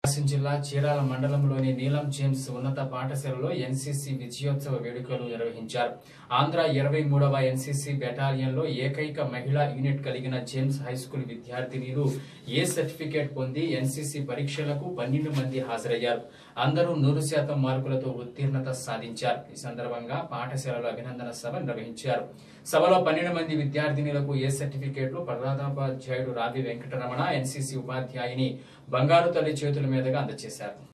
ప్రకాశం జిల్లా చీరాల మండలంలోని నీలం జేమ్స్ ఉన్నత పాఠశాలలో ఎన్సీసీ విజయోత్సవ వేడుకలు నిర్వహించారు ఆంధ్ర ఇరవై మూడవ ఎన్సీసీ బెటాలియన్లో ఏకైక మహిళా యూనిట్ కలిగిన జేమ్స్ హైస్కూల్ విద్యార్థినిలు ఏ సర్టిఫికేట్ పొంది ఎన్సీసీ పరీక్షలకు పన్నెండు మంది హాజరయ్యారు అందరూ నూరు శాతం మార్కులతో ఉత్తీర్ణత సాధించారు ఈ సందర్భంగా పాఠశాలలో అభినందన సభ నిర్వహించారు సభలో పన్నెండు మంది విద్యార్థినులకు ఏ సర్టిఫికేట్లు ప్రధానోపాధ్యాయుడు రావి వెంకటరమణ ఎన్సీసీ ఉపాధ్యాయుని బంగారు తల్లి చేతుల మీదుగా అందజేశారు